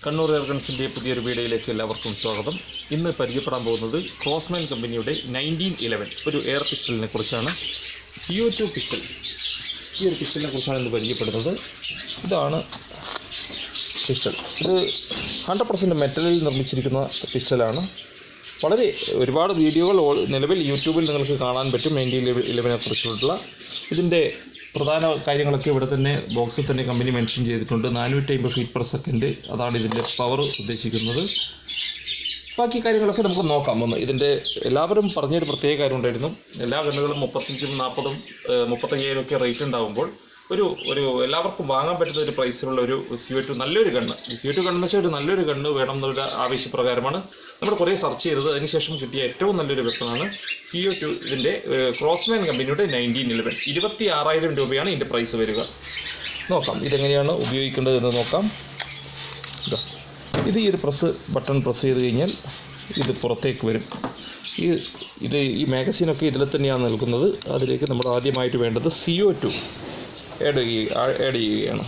കണ്ണൂർ എയർഗൺസിൻ്റെ പുതിയൊരു വീഡിയോയിലേക്ക് എല്ലാവർക്കും സ്വാഗതം ഇന്ന് പരിചയപ്പെടാൻ പോകുന്നത് ക്രോസ്മാൻ കമ്പനിയുടെ നയൻറ്റീൻ ഇലവൻ ഒരു എയർ പിസ്റ്റലിനെ കുറിച്ചാണ് സി ഒ ടു പിസ്റ്റൽ ഈ ഒരു പിസ്റ്റലിനെ കുറിച്ചാണ് ഇന്ന് പരിചയപ്പെടുന്നത് ഇതാണ് പിസ്റ്റൽ ഇത് ഹൺഡ്രഡ് പെർസെൻറ്റ് മെറ്റലിൽ നിർമ്മിച്ചിരിക്കുന്ന പിസ്റ്റലാണ് വളരെ ഒരുപാട് വീഡിയോകൾ ഓൾ- നിലവിൽ യൂട്യൂബിൽ നിങ്ങൾക്ക് കാണാൻ പറ്റും നയൻറ്റീൻ ഇലവനെ കുറിച്ചുള്ള ഇതിൻ്റെ പ്രധാന കാര്യങ്ങളൊക്കെ ഇവിടെ തന്നെ ബോക്സിൽ തന്നെ കമ്പനി മെൻഷൻ ചെയ്തിട്ടുണ്ട് നാനൂറ്റി അമ്പത് ഫീറ്റ് പെർ സെക്കൻഡ് അതാണ് ഇതിൻ്റെ പവർ ഉദ്ദേശിക്കുന്നത് ബാക്കി കാര്യങ്ങളൊക്കെ നമുക്ക് നോക്കാം ഒന്ന് ഇതിൻ്റെ എല്ലാവരും പറഞ്ഞൊരു പ്രത്യേക കാര്യം ഉണ്ടായിരുന്നു എല്ലാ ഗണ്ണുകളും മുപ്പത്തഞ്ചും നാൽപ്പതും മുപ്പത്തയ്യായിരം ഒക്കെ റേറ്റ് ഉണ്ടാകുമ്പോൾ ഒരു ഒരു എല്ലാവർക്കും വാങ്ങാൻ പറ്റുന്ന ഒരു പ്രൈസിലുള്ള ഒരു സി ഒ ടു നല്ലൊരു ഗണ്ണ് സി ഒ ടു ഗണ്ണെന്ന് വെച്ചാൽ ഒരു നല്ലൊരു ഗണ്ണ് വേണം എന്നുള്ള ആവശ്യപ്രകാരമാണ് നമ്മൾ കുറേ സെർച്ച് ചെയ്തത് അതിനുശേഷം കിട്ടിയ ഏറ്റവും നല്ലൊരു വെപ്പണാണ് സി ഒ ടു ഇതിൻ്റെ ക്രോസ്മാൻ കമ്പനിയുടെ നയൻറ്റീൻ ഇലവൻ ഇരുപത്തി ആറായിരം രൂപയാണ് ഇതിൻ്റെ പ്രൈസ് വരിക നോക്കാം ഇതെങ്ങനെയാണ് ഉപയോഗിക്കേണ്ടത് എന്ന് നോക്കാം ഇതാ ഇത് ഈ ഒരു പ്രസ് ബട്ടൺ പ്രസ് ചെയ്ത് കഴിഞ്ഞാൽ ഇത് പുറത്തേക്ക് വരും ഈ ഇത് ഈ മാഗസീനൊക്കെ ഇതിൽ തന്നെയാണ് നിൽക്കുന്നത് അതിലേക്ക് നമ്മൾ ആദ്യമായിട്ട് വേണ്ടത് C O two add add ചെയ്യുകയാണ്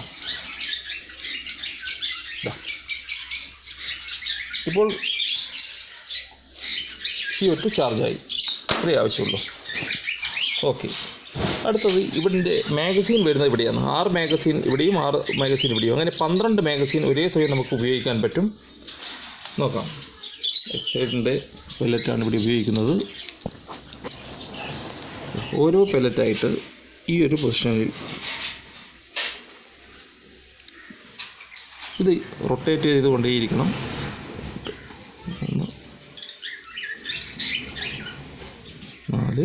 ദാ. ഇപ്പോൾ സി ഒ ടു ചാർജായി ഇത്രേ ആവശ്യമുള്ളൂ ഓക്കെ അടുത്തത് ഇവിടെ മാഗസീൻ വരുന്നത് ഇവിടെയാണ് ആറ് മാഗസീൻ ഇവിടെയും ആറ് മാഗസീൻ ഇവിടെയും അങ്ങനെ പന്ത്രണ്ട് മാഗസീൻ ഒരേ സമയം നമുക്ക് ഉപയോഗിക്കാൻ പറ്റും നോക്കാം എക്സൈഡിൻ്റെ പെല്ലറ്റാണ് ഇവിടെ ഉപയോഗിക്കുന്നത് ഓരോ പെല്ലറ്റായിട്ട് ഈ ഒരു പൊസിഷനിൽ ഇത് റൊട്ടേറ്റ് ചെയ്തുകൊണ്ടേയിരിക്കണം ഒന്ന് നാല്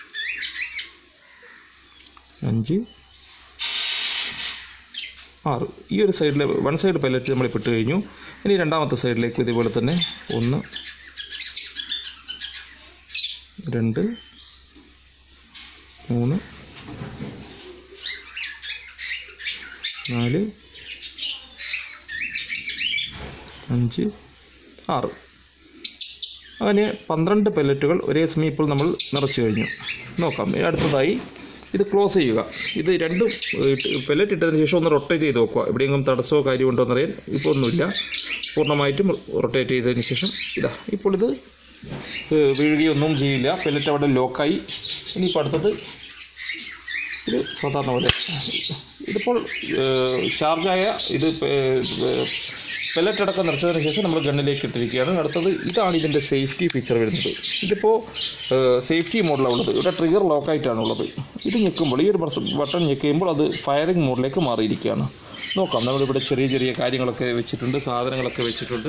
അഞ്ച് ആറ് ഈ ഒരു സൈഡിലെ വൺ സൈഡ് പൈലറ്റ് നമ്മൾ ഇട്ട് കഴിഞ്ഞു ഇനി രണ്ടാമത്തെ സൈഡിലേക്ക് ഇതേപോലെ തന്നെ ഒന്ന് രണ്ട് മൂന്ന് നാല് അഞ്ച് ആറ് അങ്ങനെ പന്ത്രണ്ട് പെല്ലറ്റുകൾ ഒരേ സമയം ഇപ്പോൾ നമ്മൾ നിറച്ചു കഴിഞ്ഞു നോക്കാം ഇനി അടുത്തതായി ഇത് ക്ലോസ് ചെയ്യുക ഇത് രണ്ടും പെല്ലറ്റ് ഇട്ടതിന് ശേഷം ഒന്ന് റൊട്ടേറ്റ് ചെയ്ത് നോക്കുക എവിടെയെങ്കിലും തടസ്സമോ കാര്യമുണ്ടോ എന്നറിയാൻ ഇപ്പോൾ ഒന്നുമില്ല പൂർണ്ണമായിട്ടും റൊട്ടേറ്റ് ചെയ്തതിന് ശേഷം ഇതാ ഇപ്പോൾ ഇത് ഏഹ്, വീഴുകയൊന്നും ചെയ്യില്ല പെല്ലറ്റ് അവിടെ ലോക്കായി ഇനിയിപ്പോൾ അടുത്തത് ഇത് സാധാരണ പോലെ ഇതിപ്പോൾ ഏഹ്, ചാർജായ ഇത് പെല്ലറ്റ് അടക്കം നിറച്ചതിന് ശേഷം നമ്മൾ ഗണ്ണിലേക്ക് ഇട്ടിരിക്കുകയാണ് അടുത്തത് ഇതാണ് ഇതിൻ്റെ സേഫ്റ്റി ഫീച്ചർ വരുന്നത് ഇതിപ്പോൾ സേഫ്റ്റി മോഡിലാണ് ഉള്ളത് ഇവിടെ ട്രിഗർ ലോക്കായിട്ടാണ് ഉള്ളത് ഇത് ഞെക്കുമ്പോൾ ഈ ഒരു ബട്ടൺ ഞെക്കുമ്പോൾ അത് ഫയറിംഗ് മോഡിലേക്ക് മാറിയിരിക്കുകയാണ് നോക്കാം നമ്മളിവിടെ ചെറിയ ചെറിയ കാര്യങ്ങളൊക്കെ വെച്ചിട്ടുണ്ട് സാധനങ്ങളൊക്കെ വെച്ചിട്ടുണ്ട്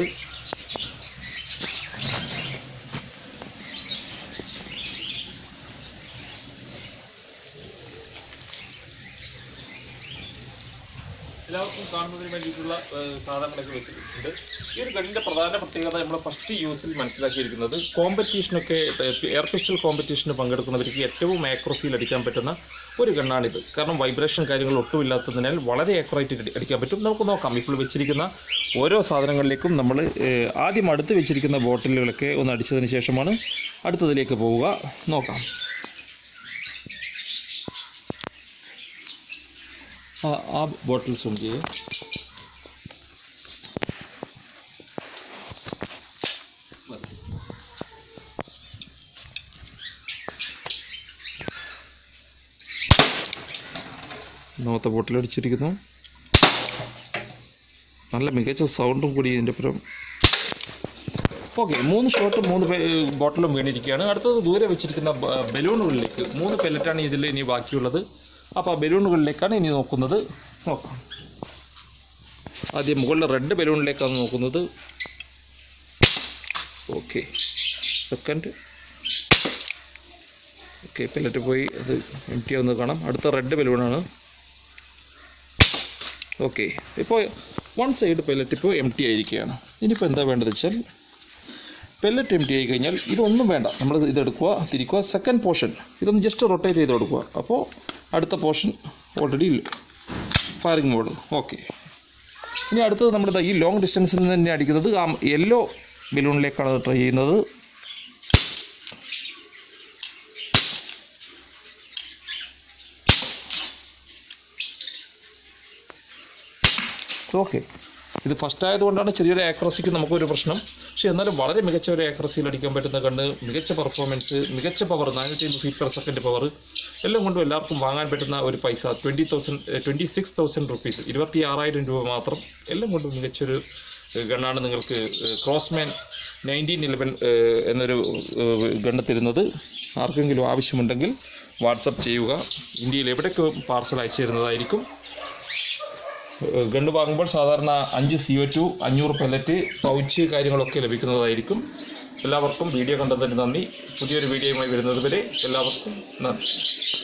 എല്ലാവർക്കും കാണുന്നതിന് വേണ്ടിയിട്ടുള്ള ഏഹ്, സാധനങ്ങളൊക്കെ വെച്ചിട്ടുണ്ട് ഈ ഒരു ഗണ്ണിൻ്റെ പ്രധാന പ്രത്യേകത നമ്മൾ ഫസ്റ്റ് യൂസിൽ മനസ്സിലാക്കിയിരിക്കുന്നത് കോമ്പറ്റീഷനൊക്കെ എയർ പിസ്റ്റൽ കോമ്പറ്റീഷന് പങ്കെടുക്കുന്നവർക്ക് ഏറ്റവും ആക്യുറസിയിൽ അടിക്കാൻ പറ്റുന്ന ഒരു ഗണ്ണാണിത് കാരണം വൈബ്രേഷൻ കാര്യങ്ങൾ ഒട്ടുമില്ലാത്തതിനാൽ വളരെ ആക്യുറേറ്റ് അടിക്കാൻ പറ്റും നമുക്ക് നോക്കാം ഇപ്പോൾ വെച്ചിരിക്കുന്ന ഓരോ സാധനങ്ങളിലേക്കും നമ്മൾ ഏഹ്, ആദ്യം അടുത്ത് വെച്ചിരിക്കുന്ന ബോട്ടിലുകളൊക്കെ ഒന്ന് അടിച്ചതിന് ശേഷമാണ് അടുത്തതിലേക്ക് പോവുക നോക്കാം ആ ആ ബോട്ടിൽ സൂം ചെയ്യേ ഒന്നാമത്തെ ബോട്ടിൽ അടിച്ചിരിക്കുന്നു നല്ല മികച്ച സൗണ്ടും കൂടി ഇതിൻ്റെ പുറം ഓക്കെ മൂന്ന് ഷോട്ട് മൂന്ന് പേ- ബോട്ടിലും വീണിരിക്കുകയാണ് അടുത്തത് ദൂരെ വെച്ചിരിക്കുന്ന ബ- ബലൂണുകളിലേക്ക് മൂന്ന് പെല്ലറ്റാണ് ഇതിൽ ഇനി ബാക്കിയുള്ളത് അപ്പോൾ ആ ബലൂണുകളിലേക്കാണ് ഇനി നോക്കുന്നത് നോക്കാം ആദ്യം മുകളിൽ റെഡ് ബലൂണിലേക്കാണ് നോക്കുന്നത് ഓക്കെ സെക്കൻഡ് ഓക്കെ പെല്ലറ്റ് പോയി അത് എം ടി ആവുന്നത് കാണാം അടുത്ത റെഡ് ബലൂണാണ് ഓക്കെ ഇപ്പോൾ വൺ സൈഡ് പെല്ലറ്റ് ഇപ്പോൾ എം ടി ആയിരിക്കുകയാണ് ഇനിയിപ്പോൾ എന്താ വേണ്ടത് വെച്ചാൽ പെല്ലറ്റ് എം ടി ആയി കഴിഞ്ഞാൽ ഇതൊന്നും വേണ്ട നമ്മൾ ഇതെടുക്കുക തിരിക്കുക സെക്കൻഡ് പോർഷൻ ഇതൊന്ന് ജസ്റ്റ് റൊട്ടേറ്റ് ചെയ്ത് കൊടുക്കുക അപ്പോൾ അടുത്ത portion already firing mode okay ഇനി അടുത്തത് നമ്മുടെ ഈ ലോങ് ഡിസ്റ്റൻസിൽ നിന്ന് തന്നെ അടിക്കുന്നത് ആ യെല്ലോ ബലൂണിലേക്കാണ് ട്രൈ ചെയ്യുന്നത് ഓക്കെ ഇത് ഫസ്റ്റ് ആയതുകൊണ്ടാണ് ചെറിയൊരു ആക്രസിക്ക് നമുക്കൊരു പ്രശ്നം പക്ഷേ എന്നാലും വളരെ മികച്ച ഒരു ആക്രസിയിൽ അടിക്കാൻ പറ്റുന്ന കണ്ണ് മികച്ച പെർഫോമൻസ് മികച്ച പവർ നാനൂറ്റി അമ്പത് ഫീറ്റ് പെർ സെക്കൻഡ് പവർ എല്ലാം കൊണ്ടും എല്ലാവർക്കും വാങ്ങാൻ പറ്റുന്ന ഒരു പൈസ twenty thousand twenty six thousand rupees ഇരുപത്തി ആറായിരം രൂപ മാത്രം എല്ലാം കൊണ്ടും മികച്ചൊരു ഏഹ്, ഗണ്ണാണ് നിങ്ങൾക്ക് ഏഹ്, ക്രോസ്മാൻ നയൻറ്റീൻ ഇലവൻ എന്നൊരു ഏഹ്, ഗണ്ണ് തരുന്നത് ആർക്കെങ്കിലും ആവശ്യമുണ്ടെങ്കിൽ വാട്സപ്പ് ചെയ്യുക ഇന്ത്യയിൽ എവിടേക്ക് പാർസൽ അയച്ചു തരുന്നതായിരിക്കും ഏഹ് ഗണ്ണ് വാങ്ങുമ്പോൾ സാധാരണ അഞ്ച് സി ഒ ടു അഞ്ഞൂറ് പെല്ലറ്റ് പൗച്ച് കാര്യങ്ങളൊക്കെ ലഭിക്കുന്നതായിരിക്കും എല്ലാവർക്കും വീഡിയോ കണ്ടതിന് നന്ദി പുതിയൊരു വീഡിയോയുമായി വരുന്നത് വരെ എല്ലാവർക്കും നന്ദി